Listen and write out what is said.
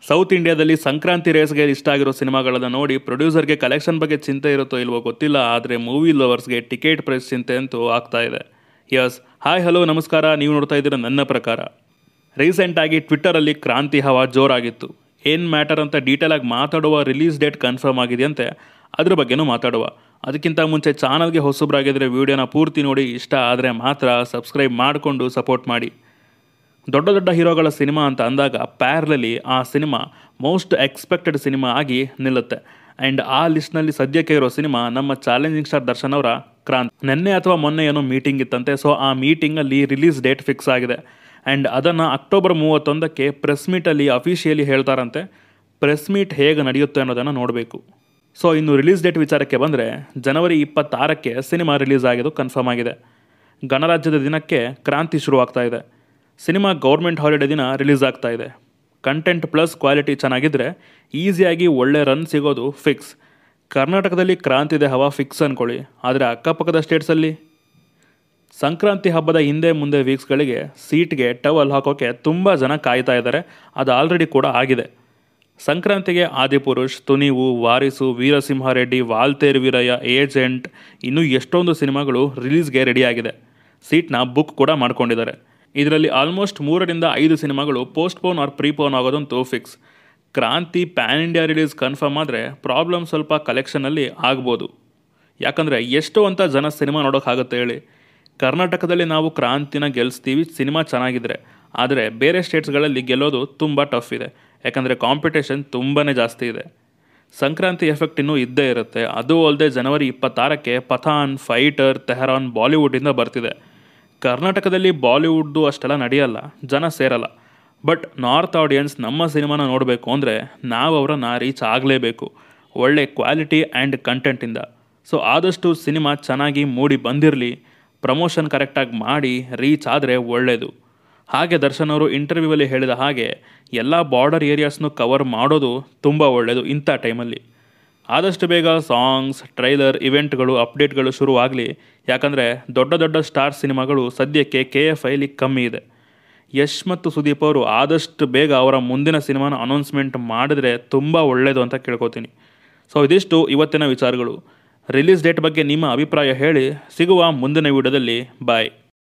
south ಇಂಡಿಯಾದಲ್ಲಿ ಸಂಕ್ರಾಂತಿ ರೇಸ್ಗೆ ಇಷ್ಟ ಆಗಿರೋ ಸಿನಿಮಾಗಳನ್ನು ನೋಡಿ ಪ್ರೊಡ್ಯೂಸರ್ಗೆ ಕಲೆಕ್ಷನ್ ಬಗ್ಗೆ ಚಿಂತೆ ಇರುತ್ತೋ ಇಲ್ವೋ ಗೊತ್ತಿಲ್ಲ ಆದರೆ ಮೂವಿ ಲವರ್ಸ್ಗೆ ಟಿಕೆಟ್ ಪ್ರೈಸ್ ಚಿಂತೆ ಅಂತೂ ಆಗ್ತಾ ಇದೆ ಯಸ್ ಹಾಯ್ ಹಲೋ ನಮಸ್ಕಾರ ನೀವು ನೋಡ್ತಾ ಇದ್ದೀರ ನನ್ನ ಪ್ರಕಾರ ರೀಸೆಂಟಾಗಿ ಟ್ವಿಟ್ಟರಲ್ಲಿ ಕ್ರಾಂತಿ ಹವಾ ಜೋರಾಗಿತ್ತು ಏನು ಮ್ಯಾಟರ್ ಅಂತ ಡೀಟೇಲಾಗಿ ಮಾತಾಡುವ ರಿಲೀಸ್ ಡೇಟ್ ಕನ್ಫರ್ಮ್ ಆಗಿದೆಯಂತೆ ಅದ್ರ ಬಗ್ಗೆನೂ ಮಾತಾಡುವ ಅದಕ್ಕಿಂತ ಮುಂಚೆ ಚಾನಲ್ಗೆ ಹೊಸಬ್ರಾಗಿದ್ದರೆ ವೀಡಿಯೋನ ಪೂರ್ತಿ ನೋಡಿ ಇಷ್ಟ ಆದರೆ ಮಾತ್ರ ಸಬ್ಸ್ಕ್ರೈಬ್ ಮಾಡಿಕೊಂಡು ಸಪೋರ್ಟ್ ಮಾಡಿ ದೊಡ್ಡ ದೊಡ್ಡ ಹೀರೋಗಳ ಸಿನಿಮಾ ಅಂತ ಅಂದಾಗ ಪ್ಯಾರ್ಲಲಿ ಆ ಸಿನಿಮಾ ಮೋಸ್ಟ್ ಎಕ್ಸ್ಪೆಕ್ಟೆಡ್ ಸಿನಿಮಾ ಆಗಿ ನಿಲ್ಲುತ್ತೆ ಆ್ಯಂಡ್ ಆ ಲಿಸ್ಟ್ನಲ್ಲಿ ಸದ್ಯಕ್ಕೆ ಇರೋ ಸಿನಿಮಾ ನಮ್ಮ ಚಾಲೆಂಜಿಂಗ್ ಸ್ಟಾರ್ ದರ್ಶನ್ ಅವರ ಕ್ರಾಂತ್ ನಿನ್ನೆ ಅಥವಾ ಮೊನ್ನೆ ಏನೋ ಮೀಟಿಂಗ್ ಇತ್ತಂತೆ ಸೊ ಆ ಮೀಟಿಂಗಲ್ಲಿ ರಿಲೀಸ್ ಡೇಟ್ ಫಿಕ್ಸ್ ಆಗಿದೆ ಆ್ಯಂಡ್ ಅದನ್ನು ಅಕ್ಟೋಬರ್ ಮೂವತ್ತೊಂದಕ್ಕೆ ಪ್ರೆಸ್ ಮೀಟಲ್ಲಿ ಅಫಿಷಿಯಲಿ ಹೇಳ್ತಾರಂತೆ ಪ್ರೆಸ್ ಮೀಟ್ ಹೇಗೆ ನಡೆಯುತ್ತೆ ಅನ್ನೋದನ್ನು ನೋಡಬೇಕು ಸೊ ಇನ್ನು ರಿಲೀಸ್ ಡೇಟ್ ವಿಚಾರಕ್ಕೆ ಬಂದರೆ ಜನವರಿ ಇಪ್ಪತ್ತಾರಕ್ಕೆ ಸಿನಿಮಾ ರಿಲೀಸ್ ಆಗಿದ್ದು ಕನ್ಫರ್ಮ್ ಆಗಿದೆ ಗಣರಾಜ್ಯದ ದಿನಕ್ಕೆ ಕ್ರಾಂತಿ ಶುರುವಾಗ್ತಾ ಇದೆ ಸಿನಿಮಾ ಗೌರ್ಮೆಂಟ್ ಹಾಲಿಡೇ ದಿನ ರಿಲೀಸ್ ಆಗ್ತಾ ಇದೆ ಕಂಟೆಂಟ್ ಪ್ಲಸ್ ಕ್ವಾಲಿಟಿ ಚೆನ್ನಾಗಿದ್ದರೆ ಈಸಿಯಾಗಿ ಒಳ್ಳೆ ರನ್ ಸಿಗೋದು ಫಿಕ್ಸ್ ಕರ್ನಾಟಕದಲ್ಲಿ ಕ್ರಾಂತಿದೆ ಹವಾ ಫಿಕ್ಸ್ ಅಂದ್ಕೊಳ್ಳಿ ಆದರೆ ಅಕ್ಕಪಕ್ಕದ ಸ್ಟೇಟ್ಸಲ್ಲಿ ಸಂಕ್ರಾಂತಿ ಹಬ್ಬದ ಹಿಂದೆ ಮುಂದೆ ವೀಕ್ಸ್ಗಳಿಗೆ ಸೀಟ್ಗೆ ಟವಲ್ ಹಾಕೋಕ್ಕೆ ತುಂಬ ಜನ ಕಾಯ್ತಾ ಇದ್ದಾರೆ ಅದು ಆಲ್ರೆಡಿ ಕೂಡ ಆಗಿದೆ ಸಂಕ್ರಾಂತಿಗೆ ಆದಿಪುರುಷ್ ತುನಿವು ವಾರಿಸು ವೀರಸಿಂಹಾರೆಡ್ಡಿ ವಾಲ್ತೇರ್ ವೀರಯ್ಯ ಏಜೆಂಟ್ ಇನ್ನೂ ಎಷ್ಟೊಂದು ಸಿನಿಮಾಗಳು ರಿಲೀಸ್ಗೆ ರೆಡಿಯಾಗಿದೆ ಸೀಟ್ನ ಬುಕ್ ಕೂಡ ಮಾಡ್ಕೊಂಡಿದ್ದಾರೆ ಇದರಲ್ಲಿ ಆಲ್ಮೋಸ್ಟ್ ಮೂರರಿಂದ ಐದು ಸಿನಿಮಾಗಳು ಪೋಸ್ಟ್ಪೋನ್ ಆರ್ ಪ್ರೀಪೋನ್ ಆಗೋದಂತೂ fix Kranti pan India release confirm ಆದರೆ ಪ್ರಾಬ್ಲಮ್ ಸ್ವಲ್ಪ ಕಲೆಕ್ಷನಲ್ಲಿ ಆಗ್ಬೋದು ಯಾಕಂದರೆ ಎಷ್ಟು ಅಂತ ಜನ ಸಿನಿಮಾ ನೋಡೋಕ್ಕಾಗುತ್ತೆ ಹೇಳಿ ಕರ್ನಾಟಕದಲ್ಲಿ ನಾವು ಕ್ರಾಂತಿನ ಗೆಲ್ಲಿಸ್ತೀವಿ ಸಿನಿಮಾ ಚೆನ್ನಾಗಿದ್ರೆ ಆದರೆ ಬೇರೆ ಸ್ಟೇಟ್ಸ್ಗಳಲ್ಲಿ ಗೆಲ್ಲೋದು ತುಂಬ ಟಫ್ ಇದೆ ಯಾಕಂದರೆ ಕಾಂಪಿಟೇಷನ್ ತುಂಬಾ ಜಾಸ್ತಿ ಇದೆ ಸಂಕ್ರಾಂತಿ ಎಫೆಕ್ಟ್ ಇನ್ನೂ ಇದ್ದೇ ಇರುತ್ತೆ ಅದು ಅಲ್ಲದೆ ಜನವರಿ ಇಪ್ಪತ್ತಾರಕ್ಕೆ ಪಠಾನ್ ಫೈಟರ್ ತೆಹರಾನ್ ಬಾಲಿವುಡ್ಡಿಂದ ಬರ್ತಿದೆ ಕರ್ನಾಟಕದಲ್ಲಿ ಬಾಲಿವುಡ್ದು ಅಷ್ಟೆಲ್ಲ ನಡೆಯಲ್ಲ ಜನ ಸೇರಲ್ಲ ಬಟ್ ನಾರ್ತ್ ಆಡಿಯನ್ಸ್ ನಮ್ಮ ಸಿನಿಮಾನ ನೋಡಬೇಕು ಅಂದರೆ ನಾವು ಅವರನ್ನು ರೀಚ್ ಆಗಲೇಬೇಕು ಒಳ್ಳೆ ಕ್ವಾಲಿಟಿ ಆ್ಯಂಡ್ ಕಂಟೆಂಟಿಂದ ಸೊ ಆದಷ್ಟು ಸಿನಿಮಾ ಚೆನ್ನಾಗಿ ಮೂಡಿ ಬಂದಿರಲಿ ಪ್ರಮೋಷನ್ ಕರೆಕ್ಟಾಗಿ ಮಾಡಿ ರೀಚ್ ಆದರೆ ಒಳ್ಳೆಯದು ಹಾಗೆ ದರ್ಶನ್ ಅವರು ಇಂಟರ್ವ್ಯೂವಲ್ಲಿ ಹೇಳಿದ ಹಾಗೆ ಎಲ್ಲ ಬಾರ್ಡರ್ ಏರಿಯಾಸ್ನು ಕವರ್ ಮಾಡೋದು ತುಂಬ ಒಳ್ಳೆಯದು ಇಂಥ ಟೈಮಲ್ಲಿ ಆದಷ್ಟು ಬೇಗ ಸಾಂಗ್ಸ್ ಟ್ರೈಲರ್ ಇವೆಂಟ್ಗಳು ಅಪ್ಡೇಟ್ಗಳು ಶುರುವಾಗಲಿ ಯಾಕಂದರೆ ದೊಡ್ಡ ದೊಡ್ಡ ಸ್ಟಾರ್ ಸಿನಿಮಾಗಳು ಸದ್ಯಕ್ಕೆ ಕೆ ಎಫ್ ಐಲಿ ಕಮ್ಮಿ ಇದೆ ಯಶ್ ಮತ್ತು ಸುದೀಪ್ ಅವರು ಆದಷ್ಟು ಬೇಗ ಅವರ ಮುಂದಿನ ಸಿನಿಮಾನ ಅನೌನ್ಸ್ಮೆಂಟ್ ಮಾಡಿದ್ರೆ ತುಂಬ ಒಳ್ಳೆಯದು ಅಂತ ಕೇಳ್ಕೊತೀನಿ ಸೊ ಇದಿಷ್ಟು ಇವತ್ತಿನ ವಿಚಾರಗಳು ರಿಲೀಸ್ ಡೇಟ್ ಬಗ್ಗೆ ನಿಮ್ಮ ಅಭಿಪ್ರಾಯ ಹೇಳಿ ಸಿಗುವ ಮುಂದಿನ ವಿಡಿಯೋದಲ್ಲಿ ಬಾಯ್